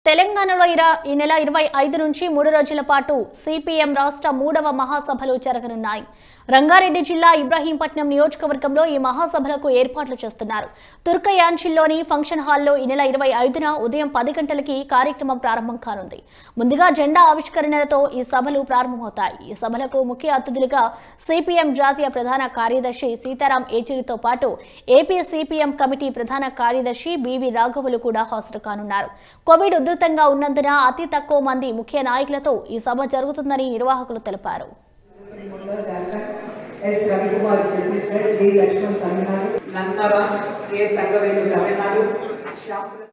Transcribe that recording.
తెలంగాణలో ఇర- ఈ నెల ఇరవై ఐదు నుంచి మూడు రోజుల పాటు సిపిఎం రాష్ట్ర మూడవ మహాసభలు జరగనున్నాయి రంగారెడ్డి జిల్లా ఇబ్రహీంపట్నం నియోజకవర్గంలో ఈ మహాసభలకు ఏర్పాట్లు చేస్తున్నారు తుర్కయాంచిల్లోని ఫంక్షన్ హాల్లో ఈ నెల ఇరవై ఐదున ఉదయం పది గంటలకి కార్యక్రమం ప్రారంభం కానుంది ముందుగా జెండా ఆవిష్కరణలతో ఈ సభలు ప్రారంభమవుతాయి ఈ సభలకు ముఖ్య అతిథులుగా సిపిఎం జాతీయ ప్రధాన కార్యదర్శి సీతారాం ఏచూరితో పాటు ఏపీ సిపిఎం కమిటీ ప్రధాన కార్యదర్శి బివి రాఘవులు కూడా హాజరు కానున్నారు కోవిడ్ ఉధృతంగా ఉన్నందున అతి తక్కువ మంది ముఖ్య నాయకులతో ఈ సభ జరుగుతుందని నిర్వాహకులు తెలిపారు ఎస్ రవికుమార్ ఛత్తీస్గఢ్ డి లక్ష్మణ్ తమిళనాడు నన్నర కె తగ్గవేలు తమిళనాడు శ్యామ్